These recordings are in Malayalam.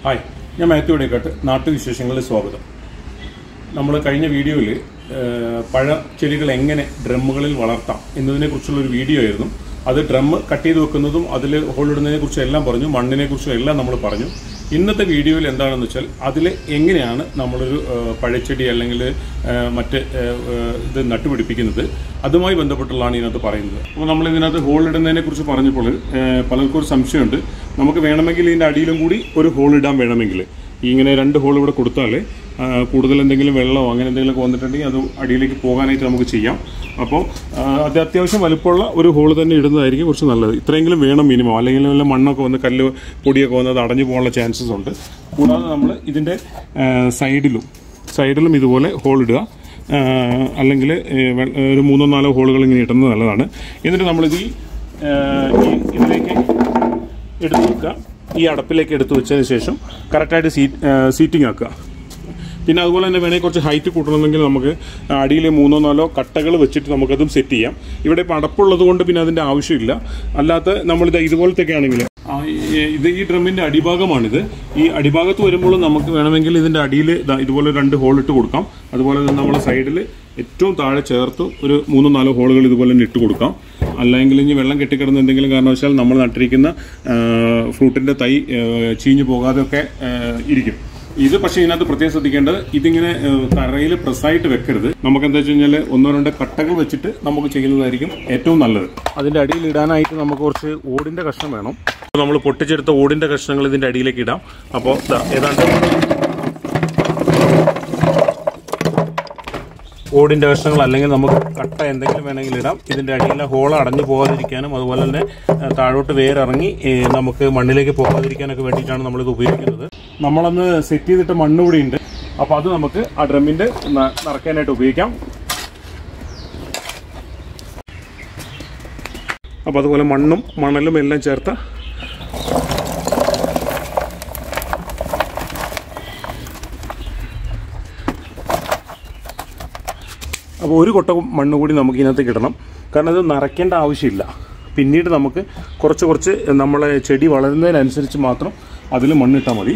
ഹായ് ഞാൻ മാത്യു ഇടേക്കാട്ട് നാട്ടുവിശേഷങ്ങളിൽ സ്വാഗതം നമ്മൾ കഴിഞ്ഞ വീഡിയോയിൽ പഴ ചെടികൾ എങ്ങനെ ഡ്രമ്മുകളിൽ വളർത്താം എന്നതിനെ കുറിച്ചുള്ള ഒരു വീഡിയോ ആയിരുന്നു അത് ഡ്രം കട്ട് ചെയ്ത് വെക്കുന്നതും അതിൽ ഹോളിടുന്നതിനെ കുറിച്ചും എല്ലാം പറഞ്ഞു മണ്ണിനെ കുറിച്ചും എല്ലാം നമ്മൾ പറഞ്ഞു ഇന്നത്തെ വീഡിയോയിൽ എന്താണെന്ന് വെച്ചാൽ അതിൽ എങ്ങനെയാണ് നമ്മളൊരു ആ, പഴച്ചെടി അല്ലെങ്കിൽ ആ, മറ്റ് ആ, ആ, ഇത് നട്ടുപിടിപ്പിക്കുന്നത് അതുമായി ബന്ധപ്പെട്ടുള്ളതാണ് ഇതിനകത്ത് പറയുന്നത് അപ്പോൾ നമ്മൾ ഇതിനകത്ത് ഹോൾ ഇടുന്നതിനെ കുറിച്ച് പറഞ്ഞപ്പോൾ ആ, പലർക്കും ഒരു സംശയമുണ്ട് നമുക്ക് വേണമെങ്കിൽ ഇതിൻ്റെ അടിയിലും കൂടി ഒരു ഹോൾ ഇടാൻ വേണമെങ്കിൽ ഈ ഇങ്ങനെ രണ്ട് ഹോൾ ഇവിടെ കൊടുത്താൽ ആ, കൂടുതൽ എന്തെങ്കിലും വെള്ളമോ അങ്ങനെ എന്തെങ്കിലുമൊക്കെ വന്നിട്ടുണ്ടെങ്കിൽ അത് അടിയിലേക്ക് പോകാനായിട്ട് നമുക്ക് ചെയ്യാം അപ്പോൾ ആ, അത് അത്യാവശ്യം വലുപ്പമുള്ള ഒരു ഹോൾ തന്നെ ഇടുന്നതായിരിക്കും കുറച്ച് നല്ലത് ഇത്രയെങ്കിലും വേണം മിനിമം അല്ലെങ്കിൽ വല്ല മണ്ണൊക്കെ വന്ന് കല്ല് പൊടിയൊക്കെ വന്ന് അത് അടഞ്ഞു പോകാനുള്ള ചാൻസസ് ഉണ്ട് കൂടാതെ നമ്മൾ ഇതിൻ്റെ സൈഡിലും സൈഡിലും ഇതുപോലെ ഹോൾ ഇടുക ആ, അല്ലെങ്കിൽ ഏ, വെ- ഒരു മൂന്നോ നാലോ ഹോളുകൾ ഇങ്ങനെ ഇടുന്നത് നല്ലതാണ് എന്നിട്ട് നമ്മളിത് ഈ ആ, ഈ ഇതിലേക്ക് എടുത്ത് വെക്കുക ഈ അടപ്പിലേക്ക് എടുത്തു വെച്ചതിന് ശേഷം കറക്റ്റായിട്ട് സീറ്റ് സീറ്റിംഗ് ആക്കുക പിന്നെ അതുപോലെ തന്നെ വേണമെങ്കിൽ കുറച്ച് ഹൈറ്റ് കൂട്ടണമെങ്കിൽ നമുക്ക് അടിയിൽ മൂന്നോ നാലോ കട്ടകൾ വെച്ചിട്ട് നമുക്കതും സെറ്റ് ചെയ്യാം ഇവിടെ ഇപ്പോൾ അടപ്പുള്ളത് കൊണ്ട് പിന്നെ അതിൻ്റെ ആവശ്യമില്ല അല്ലാത്ത നമ്മളിത് ഇതുപോലത്തെയൊക്കെ ആണെങ്കിൽ ആ, ഈ- ഇത് ഈ ഡ്രമ്മിൻ്റെ അടിഭാഗമാണിത് ഈ അടിഭാഗത്ത് വരുമ്പോൾ നമുക്ക് വേണമെങ്കിൽ ഇതിൻ്റെ അടിയിൽ ദാ ഇതുപോലെ രണ്ട് ഹോൾ ഇട്ട് കൊടുക്കാം അതുപോലെ തന്നെ നമ്മൾ സൈഡിൽ ഏറ്റവും താഴെ ചേർത്ത് ഒരു മൂന്നോ നാലോ ഹോളുകൾ ഇതുപോലെ തന്നെ ഇട്ട് കൊടുക്കാം അല്ലെങ്കിൽ ഇനി വെള്ളം കെട്ടിക്കിടന്ന് എന്തെങ്കിലും കാരണവശാൽ നമ്മൾ നട്ടിരിക്കുന്ന ഫ്രൂട്ടിൻ്റെ തൈ ആ, ചീഞ്ഞു പോകാതെയൊക്കെ ആ, ഇരിക്കും ഇത് പക്ഷേ ഇതിനകത്ത് പ്രത്യേകം ശ്രദ്ധിക്കേണ്ടത് ഇതിങ്ങനെ തറയിൽ പ്രസ്സായിട്ട് വെക്കരുത് നമുക്ക് എന്താ വെച്ച് കഴിഞ്ഞാൽ ഒന്നോ രണ്ടോ കട്ടകൾ വെച്ചിട്ട് നമുക്ക് ചെയ്യുന്നതായിരിക്കും ഏറ്റവും നല്ലത് അതിന്റെ അടിയിൽ ഇടാനായിട്ട് നമുക്ക് കുറച്ച് ഓടിന്റെ കഷ്ണം വേണം നമ്മൾ പൊട്ടിച്ചെടുത്ത ഓടിന്റെ കഷ്ണങ്ങൾ ഇതിന്റെ അടിയിലേക്ക് ഇടാം അപ്പോൾ ഏതാണ്ട് ഓടിന്റെ കഷ്ണങ്ങൾ അല്ലെങ്കിൽ നമുക്ക് കട്ട എന്തെങ്കിലും വേണമെങ്കിൽ ഇടാം ഇതിന്റെ അടിയിലെ ഹോൾ അടഞ്ഞു പോകാതിരിക്കാനും അതുപോലെ തന്നെ ആ, താഴോട്ട് വേരിറങ്ങി ഏ, നമുക്ക് മണ്ണിലേക്ക് പോകാതിരിക്കാനൊക്കെ വേണ്ടിയിട്ടാണ് നമ്മളിത് ഉപയോഗിക്കുന്നത് നമ്മളന്ന് സെറ്റ് ചെയ്തിട്ട് മണ്ണ് കൂടി ഉണ്ട് അപ്പോൾ അത് നമുക്ക് ആ ഡ്രമ്മിന്റെ ന- നിറയ്ക്കാനായിട്ട് ഉപയോഗിക്കാം അപ്പോൾ അതുപോലെ മണ്ണും മണലും എല്ലാം ചേർത്ത് അപ്പോൾ ഒരു കൊട്ട മണ്ണ് കൂടി നമുക്ക് ഇതിനകത്ത് ഇടണം കാരണം ഇത് നിറയ്ക്കേണ്ട ആവശ്യമില്ല പിന്നീട് നമുക്ക് കുറച്ച് കുറച്ച് നമ്മളെ ചെടി വളരുന്നതിനനുസരിച്ച് മാത്രം അതിൽ മണ്ണിട്ടാൽ മതി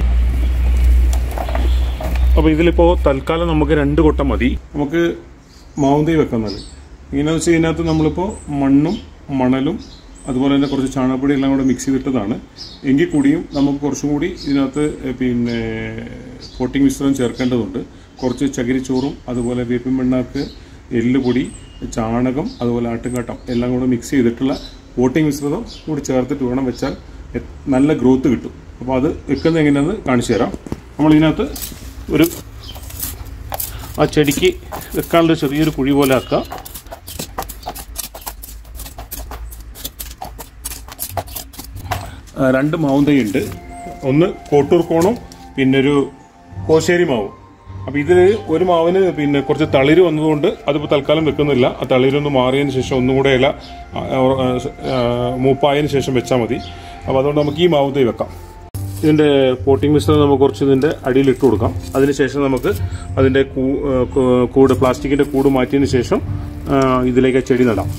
അപ്പോൾ ഇതിലിപ്പോൾ തൽക്കാലം നമുക്ക് രണ്ട് കൊട്ട മതി നമുക്ക് മാവുന്തൈ വെക്കുന്നത് ഇങ്ങനെ വെച്ച് ഇതിനകത്ത് നമ്മളിപ്പോൾ മണ്ണും മണലും അതുപോലെ തന്നെ കുറച്ച് ചാണകപ്പൊടി എല്ലാം കൂടെ മിക്സ് ചെയ്തിട്ടതാണ് എങ്കിൽ കൂടിയും നമുക്ക് കുറച്ചും കൂടി ഇതിനകത്ത് പിന്നെ പോട്ടിംഗ് മിശ്രിതം ചേർക്കേണ്ടതുണ്ട് കുറച്ച് ചകിരിച്ചോറും അതുപോലെ വേപ്പിൻ പിണ്ണാക്ക് എല്ലുപൊടി ചാണകം അതുപോലെ ആട്ടുംകാട്ടം എല്ലാം കൂടെ മിക്സ് ചെയ്തിട്ടുള്ള പോട്ടിംഗ് മിശ്രിതം കൂടി ചേർത്തിട്ട് വേണം വെച്ചാൽ എ- നല്ല ഗ്രോത്ത് കിട്ടും അപ്പോൾ അത് വെക്കുന്നത് എങ്ങനെയാണെന്ന് കാണിച്ചു തരാം നമ്മൾ ഇതിനകത്ത് ഒരു ആ ചെടിക്ക് വെക്കാനുള്ള ചെറിയൊരു കുഴി പോലെ ആക്കുക ആ, രണ്ട് മാവും തൈ ഉണ്ട് ഒന്ന് കോട്ടൂർ കോണും പിന്നെ ഒരു കോശേരി മാവും അപ്പോൾ ഇതിൽ ഒരു മാവിന് പിന്നെ കുറച്ച് തളിര് വന്നതുകൊണ്ട് അതിപ്പോൾ തൽക്കാലം വെക്കുന്നില്ല ആ തളിരൊന്ന് മാറിയതിന് ശേഷം ഒന്നും കൂടെ ഇല ആ, ആ, ആ, മൂപ്പായതിന് ശേഷം വെച്ചാൽ മതി അപ്പോൾ അതുകൊണ്ട് നമുക്ക് ഈ മാവും തൈ വെക്കാം ഇതിൻ്റെ പോട്ടിംഗ് മിശ്രിതം നമുക്ക് കുറച്ച് ഇതിൻ്റെ അടിയിൽ ഇട്ട് കൊടുക്കാം അതിനുശേഷം നമുക്ക് അതിൻ്റെ കൂ- ആ, കൂ- കൂട് പ്ലാസ്റ്റിക്കിൻ്റെ കൂട് മാറ്റിയതിന് ശേഷം ആ, ഇതിലേക്ക് ആ ചെടി നടാം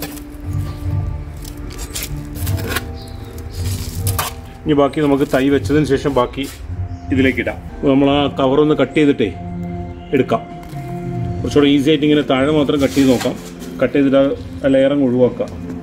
ഇനി ബാക്കി നമുക്ക് തൈ വെച്ചതിന് ശേഷം ബാക്കി ഇതിലേക്ക് ഇടാം അപ്പോൾ നമ്മൾ ആ കവറൊന്ന് കട്ട് ചെയ്തിട്ടേ എടുക്കാം കുറച്ചുകൂടെ ഈസി ആയിട്ട് ഇങ്ങനെ താഴെ മാത്രം കട്ട് ചെയ്ത് നോക്കാം കട്ട് ചെയ്തിട്ട് ആ ലെയറങ്ങ് ഒഴിവാക്കുക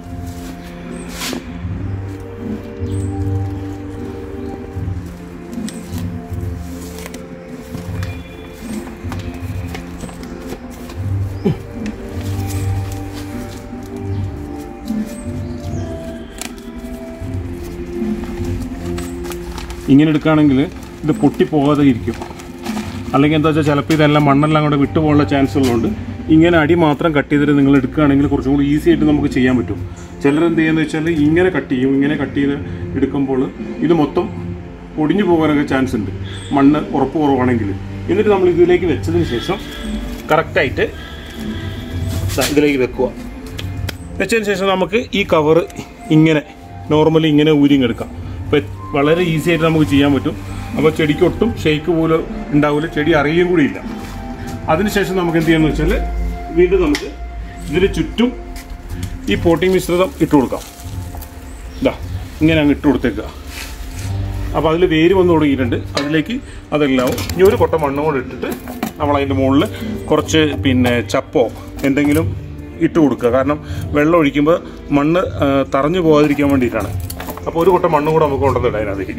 ഇങ്ങനെ എടുക്കുകയാണെങ്കിൽ ഇത് പൊട്ടിപ്പോകാതെ ഇരിക്കും അല്ലെങ്കിൽ എന്താ വെച്ചാൽ ചിലപ്പോൾ ഇതെല്ലാം മണ്ണെല്ലാം കൂടെ വിട്ടുപോകാനുള്ള ചാൻസ് ഉള്ളതുകൊണ്ട് ഇങ്ങനെ അടി മാത്രം കട്ട് ചെയ്തിട്ട് നിങ്ങൾ എടുക്കുകയാണെങ്കിൽ കുറച്ചും കൂടി ഈസി ആയിട്ട് നമുക്ക് ചെയ്യാൻ പറ്റും ചിലർ എന്ത് ചെയ്യുന്നത് വെച്ചാൽ ഇങ്ങനെ കട്ട് ചെയ്യും ഇങ്ങനെ കട്ട് ചെയ്ത് എടുക്കുമ്പോൾ ഇത് മൊത്തം ഒടിഞ്ഞു പോകാനൊക്കെ ചാൻസ് ഉണ്ട് മണ്ണ് ഉറപ്പ് കുറവാണെങ്കിൽ എന്നിട്ട് നമ്മൾ ഇതിലേക്ക് വെച്ചതിന് ശേഷം കറക്റ്റായിട്ട് ഇതിലേക്ക് വെക്കുക വെച്ചതിന് ശേഷം നമുക്ക് ഈ കവറ് ഇങ്ങനെ നോർമലി ഇങ്ങനെ ഊരിങ്ങെടുക്കാം അപ്പോൾ വളരെ ഈസി ആയിട്ട് നമുക്ക് ചെയ്യാൻ പറ്റും അപ്പോൾ ചെടിക്ക് ഒട്ടും ഷേക്ക് പോലും ഉണ്ടാവില്ല ചെടി അറിയുകയും കൂടിയില്ല അതിനുശേഷം നമുക്ക് എന്ത് ചെയ്യാന്ന് വെച്ചാൽ വീണ്ടും നമുക്ക് ഇതിന് ചുറ്റും ഈ പോട്ടിംഗ് മിശ്രിതം ഇട്ട് കൊടുക്കാം ഇതാ ഇങ്ങനെ അങ്ങ് ഇട്ട് കൊടുത്തേക്കുക അപ്പോൾ അതിൽ വേര് വന്ന് തുടങ്ങിയിട്ടുണ്ട് അതിലേക്ക് അതെല്ലാം ഇനി ഒരു കൊട്ട മണ്ണും കൂടെ ഇട്ടിട്ട് നമ്മൾ അതിൻ്റെ മുകളിൽ കുറച്ച് പിന്നെ ചപ്പോ എന്തെങ്കിലും ഇട്ട് കൊടുക്കുക കാരണം വെള്ളം ഒഴിക്കുമ്പോൾ മണ്ണ് ആ, തറഞ്ഞു പോകാതിരിക്കാൻ വേണ്ടിയിട്ടാണ് അപ്പോൾ ഒരു കൊട്ട മണ്ണും കൂടെ നമുക്ക് കൊണ്ടുവന്നിടാം അതിനകത്തേക്ക്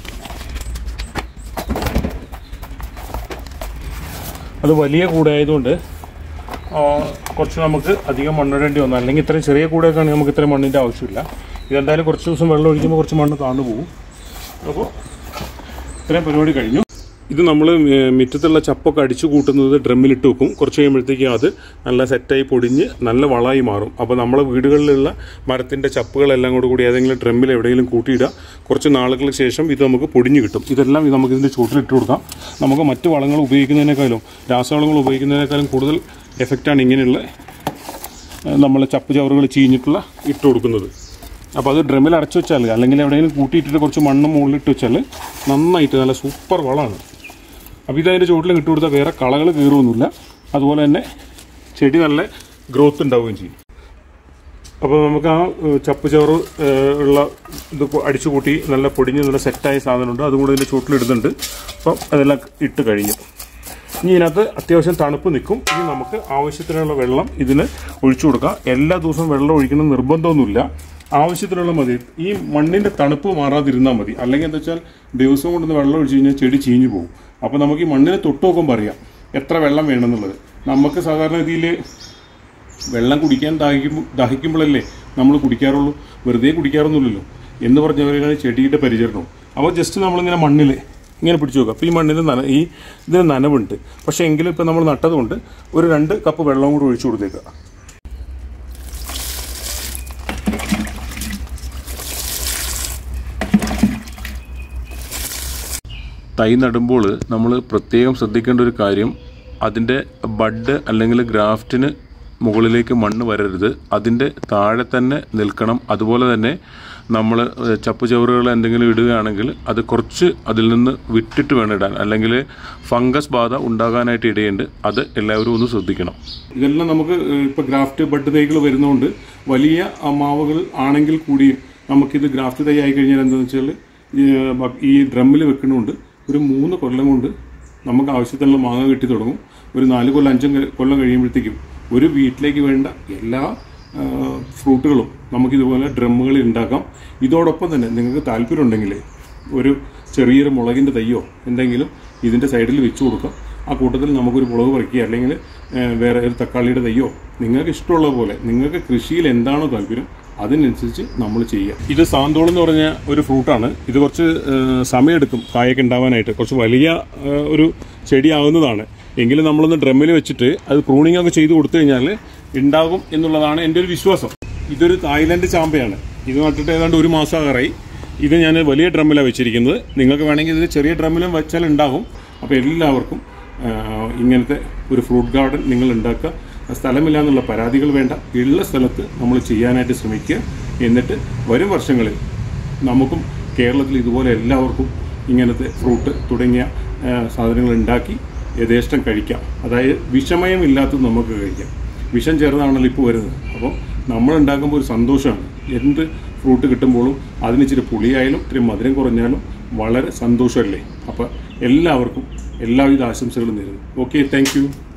അത് വലിയ കൂടായതുകൊണ്ട് ആ, കുറച്ച് നമുക്ക് അധികം മണ്ണിടേണ്ടി വന്നു അല്ലെങ്കിൽ ഇത്രയും ചെറിയ കൂടെയൊക്കെ ആണെങ്കിൽ നമുക്ക് ഇത്രയും മണ്ണിൻ്റെ ആവശ്യമില്ല ഇതെന്തായാലും കുറച്ച് ദിവസം വെള്ളം ഒഴിക്കുമ്പോൾ കുറച്ച് മണ്ണ് താഴ്ന്നു പോകും അപ്പോൾ ഇത്രയും പരിപാടി കഴിഞ്ഞു ഇത് നമ്മൾ മുറ്റത്തുള്ള ചപ്പൊക്കെ അടിച്ചു കൂട്ടുന്നത് ഡ്രമ്മിലിട്ട് വെക്കും കുറച്ച് കഴിയുമ്പോഴത്തേക്കും അത് നല്ല സെറ്റായി പൊടിഞ്ഞ് നല്ല വളമായി മാറും അപ്പോൾ നമ്മളെ വീടുകളിലുള്ള മരത്തിൻ്റെ ചപ്പുകളെല്ലാം കൂടി കൂടി ഏതെങ്കിലും ഡ്രമ്മിൽ എവിടെയെങ്കിലും കൂട്ടിയിടുക കുറച്ച് നാളുകൾക്ക് ശേഷം ഇത് നമുക്ക് പൊടിഞ്ഞ് കിട്ടും ഇതെല്ലാം ഇത് നമുക്ക് ഇതിൻ്റെ ചുവട്ടിലിട്ട് കൊടുക്കാം നമുക്ക് മറ്റ് വളങ്ങൾ ഉപയോഗിക്കുന്നതിനേക്കാളും രാസവളങ്ങൾ ഉപയോഗിക്കുന്നതിനേക്കാളും കൂടുതൽ എഫക്റ്റാണ് ഇങ്ങനെയുള്ള നമ്മൾ ചപ്പ് ചവറുകൾ ചീഞ്ഞിട്ടുള്ള ഇട്ട് കൊടുക്കുന്നത് അപ്പോൾ അത് ഡ്രമ്മിൽ അടച്ചു വെച്ചാൽ അല്ലെങ്കിൽ എവിടെയെങ്കിലും കൂട്ടിയിട്ടിട്ട് കുറച്ച് മണ്ണ് മുകളിലിട്ട് വെച്ചാൽ നന്നായിട്ട് നല്ല സൂപ്പർ വളമാണ് അപ്പോൾ ഇതതിൻ്റെ ചുവട്ടിൽ ഇട്ട് കൊടുത്താൽ വേറെ കളകൾ കീറുമൊന്നുമില്ല അതുപോലെ തന്നെ ചെടി നല്ല ഗ്രോത്ത് ഉണ്ടാവുകയും ചെയ്യും അപ്പോൾ നമുക്ക് ആ ഏഹ്, ചപ്പ് ചവറ് ഏഹ്, ഉള്ള ഇത് കൊ- അടിച്ചു കൂട്ടി നല്ല പൊടിഞ്ഞ് നല്ല സെറ്റായ സാധനമുണ്ട് അതും കൂടെ ഇതിൻ്റെ ചുവട്ടിലിടുന്നുണ്ട് അപ്പം അതെല്ലാം ഇട്ട് കഴിഞ്ഞു ഇനി ഇതിനകത്ത് അത്യാവശ്യം തണുപ്പ് നിൽക്കും ഇനി നമുക്ക് ആവശ്യത്തിനുള്ള വെള്ളം ഇതിന് ഒഴിച്ചു കൊടുക്കാം എല്ലാ ദിവസവും വെള്ളം ഒഴിക്കണം നിർബന്ധമൊന്നുമില്ല ആവശ്യത്തിനുള്ള മതി ഈ മണ്ണിൻ്റെ തണുപ്പ് മാറാതിരുന്നാൽ മതി അല്ലെങ്കിൽ എന്താ വെച്ചാൽ ദിവസം കൊണ്ടൊന്ന് വെള്ളം ഒഴിച്ച് കഴിഞ്ഞാൽ ചെടി ചീഞ്ഞു പോകും അപ്പോൾ നമുക്ക് ഈ മണ്ണിനെ തൊട്ട് നോക്കുമ്പോൾ അറിയാം എത്ര വെള്ളം വേണമെന്നുള്ളത് നമുക്ക് സാധാരണ രീതിയിൽ വെള്ളം കുടിക്കാൻ ദാഹിക്കുമ്പോൾ ദാഹിക്കുമ്പോഴല്ലേ നമ്മൾ കുടിക്കാറുള്ളൂ വെറുതെ കുടിക്കാറൊന്നുമില്ലല്ലോ എന്ന് പറഞ്ഞവരാണ് ചെടിയുടെ പരിചരണവും അപ്പോൾ ജസ്റ്റ് നമ്മളിങ്ങനെ മണ്ണിൽ ഇങ്ങനെ പിടിച്ചു നോക്കുക അപ്പോൾ ഈ മണ്ണിൽ നന ഈ ഇതിന് നനവുണ്ട് പക്ഷേ എങ്കിലും ഇപ്പോൾ നമ്മൾ നട്ടതുകൊണ്ട് ഒരു രണ്ട് കപ്പ് വെള്ളവും കൂടി ഒഴിച്ചു കൊടുത്തേക്കുക തൈ നടുമ്പോൾ നമ്മൾ പ്രത്യേകം ശ്രദ്ധിക്കേണ്ട ഒരു കാര്യം അതിൻ്റെ ബഡ് അല്ലെങ്കിൽ ഗ്രാഫ്റ്റിന് മുകളിലേക്ക് മണ്ണ് വരരുത് അതിൻ്റെ താഴെ തന്നെ നിൽക്കണം അതുപോലെ തന്നെ നമ്മൾ ചപ്പ് ചവറുകൾ എന്തെങ്കിലും ഇടുകയാണെങ്കിൽ അത് കുറച്ച് അതിൽ നിന്ന് വിട്ടിട്ട് വേണം ഇടാൻ അല്ലെങ്കിൽ ഫംഗസ് ബാധ ഉണ്ടാകാനായിട്ട് ഇടയുണ്ട് അത് എല്ലാവരും ഒന്ന് ശ്രദ്ധിക്കണം ഇതെല്ലാം നമുക്ക് ഇപ്പോൾ ഗ്രാഫ്റ്റ് ബഡ് തൈകൾ വരുന്നതുകൊണ്ട് വലിയ ആ, മാവുകൾ ആണെങ്കിൽ കൂടിയും നമുക്കിത് ഗ്രാഫ്റ്റ് തൈ ആയി കഴിഞ്ഞാൽ എന്താണെന്ന് വെച്ചാൽ ഈ, ബ- ഈ ഡ്രമ്മിൽ വെക്കുന്നതുകൊണ്ട് ഒരു മൂന്ന് കൊല്ലം കൊണ്ട് നമുക്ക് ആവശ്യത്തിനുള്ള മാങ്ങ കിട്ടി തുടങ്ങും ഒരു നാല് കൊല്ലം അഞ്ചും ക- കൊല്ലം കഴിയുമ്പോഴത്തേക്കും ഒരു വീട്ടിലേക്ക് വേണ്ട എല്ലാ ആ, ഫ്രൂട്ടുകളും നമുക്കിതുപോലെ ഡ്രമ്മുകളിൽ ഉണ്ടാക്കാം ഇതോടൊപ്പം തന്നെ നിങ്ങൾക്ക് താല്പര്യമുണ്ടെങ്കിൽ ഒരു ചെറിയൊരു മുളകിൻ്റെ തയ്യോ എന്തെങ്കിലും ഇതിൻ്റെ സൈഡിൽ വെച്ച് കൊടുക്കാം ആ കൂട്ടത്തിൽ നമുക്കൊരു മുളക് പറിക്കുക അല്ലെങ്കിൽ ഏഹ്, വേറെ ഒരു തക്കാളിയുടെ തയ്യോ നിങ്ങൾക്ക് ഇഷ്ടമുള്ള പോലെ നിങ്ങൾക്ക് കൃഷിയിൽ എന്താണോ താല്പര്യം അതിനനുസരിച്ച് നമ്മൾ ചെയ്യുക ഇത് സാന്തോളം എന്ന് പറഞ്ഞ ഒരു ഫ്രൂട്ടാണ് ഇത് കുറച്ച് ഏഹ്, സമയമെടുക്കും കായൊക്കെ ഉണ്ടാവാനായിട്ട് കുറച്ച് വലിയ ഏഹ്, ഒരു ചെടിയാവുന്നതാണ് എങ്കിലും നമ്മളൊന്ന് ഡ്രമ്മിൽ വെച്ചിട്ട് അത് പ്രൂണിംഗ് ഒക്കെ ചെയ്ത് കൊടുത്തു കഴിഞ്ഞാൽ ഉണ്ടാകും എന്നുള്ളതാണ് എൻ്റെ ഒരു വിശ്വാസം ഇതൊരു തായ്ലൻഡ് ചാമ്പയാണ് ഇത് നട്ടിട്ട് ഏതാണ്ട് ഒരു മാസമാകാറായി ഇത് ഞാൻ വലിയ ഡ്രമ്മിലാണ് വെച്ചിരിക്കുന്നത് നിങ്ങൾക്ക് വേണമെങ്കിൽ ഇതിൽ ചെറിയ ഡ്രമ്മിലും വെച്ചാൽ ഉണ്ടാകും അപ്പോൾ എല്ലാവർക്കും ആ, ഇങ്ങനത്തെ ഒരു ഫ്രൂട്ട് ഗാർഡൻ നിങ്ങൾ ഉണ്ടാക്കുക സ്ഥലമില്ല എന്നുള്ള പരാതികൾ വേണ്ട ഉള്ള സ്ഥലത്ത് നമ്മൾ ചെയ്യാനായിട്ട് ശ്രമിക്കുക എന്നിട്ട് വരും വർഷങ്ങളിൽ നമുക്കും കേരളത്തിൽ ഇതുപോലെ എല്ലാവർക്കും ഇങ്ങനത്തെ ഫ്രൂട്ട് തുടങ്ങിയ ആ, സാധനങ്ങൾ ഉണ്ടാക്കി യഥേഷ്ടം കഴിക്കാം അതായത് വിഷമയമില്ലാത്തത് നമുക്ക് കഴിക്കാം വിഷം ചേർന്നാണല്ലോ ഇപ്പോൾ വരുന്നത് അപ്പം നമ്മൾ ഉണ്ടാക്കുമ്പോൾ ഒരു സന്തോഷമാണ് എന്ത് ഫ്രൂട്ട് കിട്ടുമ്പോഴും അതിന് ഇച്ചിരി പുളിയായാലും ഇത്തിരി മധുരം കുറഞ്ഞാലും വളരെ സന്തോഷമല്ലേ അപ്പോൾ എല്ലാവർക്കും എല്ലാവിധ ആശംസകളും നേരുന്നു ഓക്കെ താങ്ക്